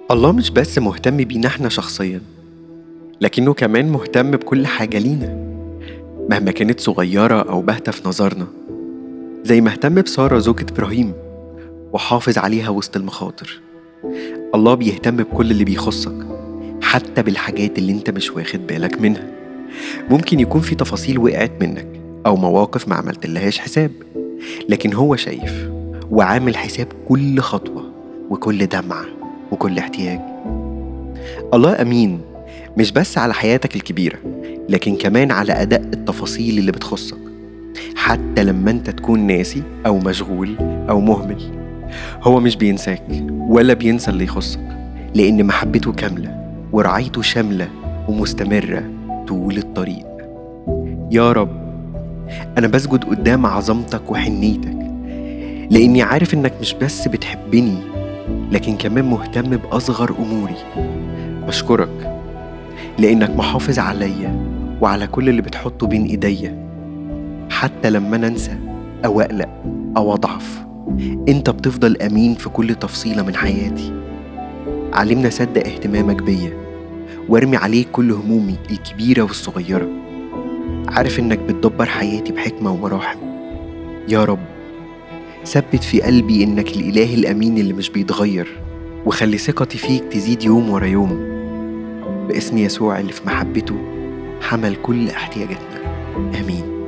الله مش بس مهتم بينا احنا شخصيا لكنه كمان مهتم بكل حاجة لينا مهما كانت صغيرة أو باهتة في نظرنا زي ما اهتم بسارة زوجة إبراهيم وحافظ عليها وسط المخاطر الله بيهتم بكل اللي بيخصك حتى بالحاجات اللي انت مش واخد بالك منها ممكن يكون في تفاصيل وقعت منك أو مواقف ما عملتلهاش حساب لكن هو شايف وعامل حساب كل خطوة وكل دمعة وكل احتياج الله أمين مش بس على حياتك الكبيرة لكن كمان على أداء التفاصيل اللي بتخصك حتى لما انت تكون ناسي أو مشغول أو مهمل هو مش بينساك ولا بينسى اللي يخصك لأن محبته كاملة ورعايته شاملة ومستمرة طول الطريق يا رب أنا بسجد قدام عظمتك وحنيتك لأني عارف إنك مش بس بتحبني لكن كمان مهتم بأصغر أموري بشكرك لأنك محافظ عليا وعلى كل اللي بتحطه بين إيديا حتى لما أنا أنسى أو أقلق أو أضعف أنت بتفضل أمين في كل تفصيلة من حياتي علمنا أصدق اهتمامك بيا وارمي عليك كل همومي الكبيرة والصغيرة عارف إنك بتدبر حياتي بحكمة ومراحم يا رب ثبت في قلبي إنك الإله الأمين اللي مش بيتغير وخلي ثقتي فيك تزيد يوم ورا يوم باسم يسوع اللي في محبته حمل كل احتياجاتنا آمين